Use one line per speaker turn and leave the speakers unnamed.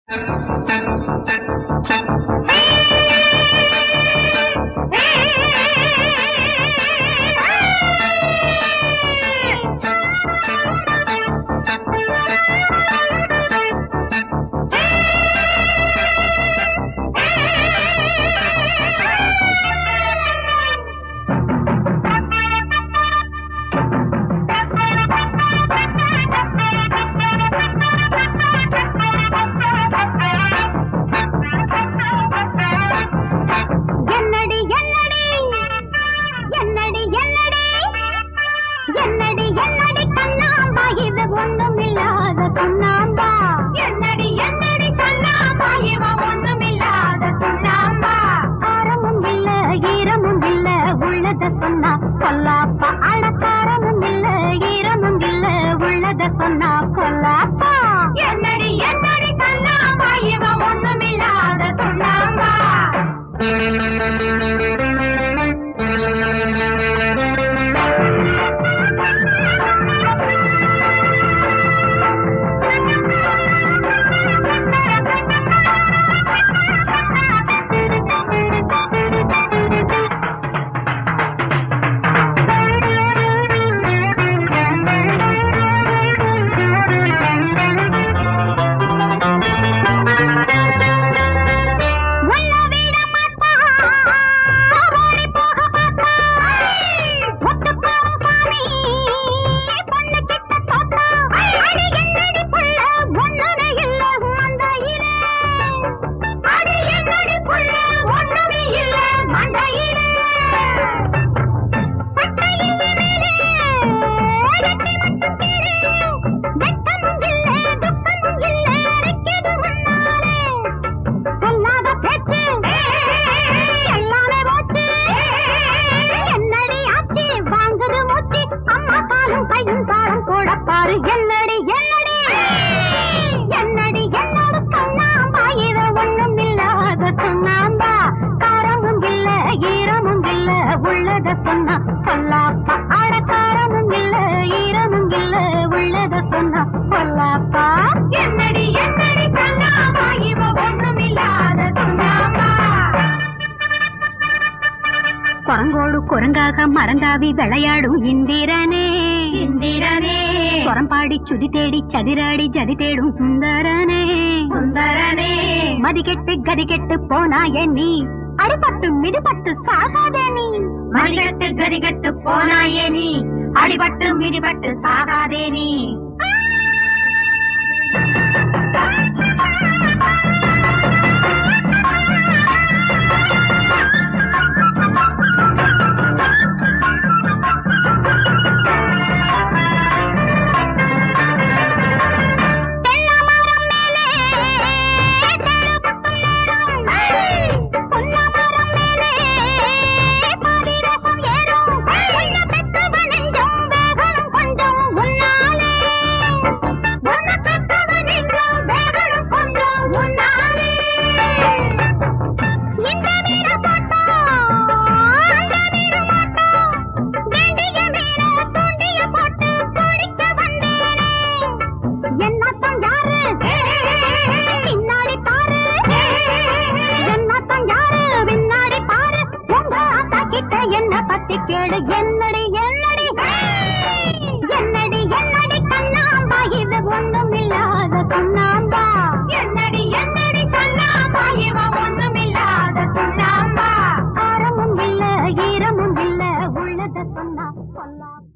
என்னடி என்னடி என்னடி என்னடி என்னடி என்னடி கண்ணாம்பா இது ஒண்ணும் இல்லாத சுண்ணாம்பா என்னடி என்னடி கண்ணாம்பா இவ ஒண்ணும் இல்லாத சுண்ணாம்பா காரமும் இல்ல ஈரமும் இல்ல உள்ளத சொன்னா கொல்லாப்பா அடக்காரமும் இல்ல ஈரமும் இல்ல உள்ளத சொன்னா கொல்லாப்பா என்னடி என்னடி கண்ணாம்பா இவ ஒண்ணும் இல்லாத சுண்ணாம்பா உன்னை விட மாட்டா, ஓடி போக மாட்டா. ஒத்து போகும் சாமி, பொண்ணு கிட்ட தோத்தா. அடி என்னடி புள்ள, ஒண்ணுமே இல்ல மண்டையிலே. அடி என்னடி புள்ள, ஒண்ணுமே இல்ல மண்டையிலே. சட்டையில்ல மேலே, ரெட்டை மட்டும் கீழே. வெட்கமும் இல்ல, துக்கமும் இல்ல, அரைக்குது முன்னாலே. சொல்லாத பேச்சு எல்லாமே போச்சு என்னடி ஆச்சு வாங்குது மூச்சு அம்மா காலும் கையும் தாளம் கூட பாரு என்னடி என்னடி என்னடி என்னோட கண்ணாம்பா இவ ஒண்ணும் இல்லாத சொன்னாம்பா காரமும் இல்ல ஈரமும் இல்ல உள்ளத சொன்னா சொல்லாப்பா அட காரமும் இல்ல ஈரமும் இல்ல உள்ளத சொன்னா சொல்லாப்பா என்னடி என்னடி கண்ணாம்பா இவ ஒண்ணும் இல்லாத சொன்னாம்பா குரங்கோடு குரங்காக மரந்தாவி விளையாடும் இந்திரனே இந்திரனே குரம்பாடி சுதி தேடி சதிராடி ஜதி தேடும் சுந்தரனே சுந்தரனே மதிகெட்டு கதிகெட்டு போனாய நீ அடிபட்டு மிதிபட்டு சாகாதே நீ மதிகெட்டு கதிகெட்டு போனாயே நீ அடிபட்டு மிதிபட்டு சாகாதே நீ தென்னமரம் மேலே தெருபக்கம் நேரம் பொன்னமரம் மேலே பாலிரசம் ஏறும் உன்னை பெத்தவ நெஞ்சம் வேகணும் கொஞ்சம் முன்னாலே உன்னை பெத்தவ நெஞ்சம் வேகணும் கொஞ்சம் முன்னாலே இந்த வீர போட்டோம் அந்த வீர மாட்டோம் வேண்டிய மீற தூண்டிய போட்டு பிடிக்க வந்தேனே என்னத்தம் யாரு பின்னாடி பாரு என்னத்தம் யாரு பின்னாடி பாரு உங்க ஆத்தா கிட்ட என்ன பத்தி கேளு என்னடி என்னடி என்னடி என்னடி கண்ணாம்பா இது ஒண்ணும் இல்லாத சொன்னாம்பா என்னடி என்னடி கண்ணாம்பா இவ ஒண்ணும் இல்லாத சொன்னாம்பா காரமும் இல்ல ஈரமும் இல்ல உள்ளத சொன்னா சொல்லாம்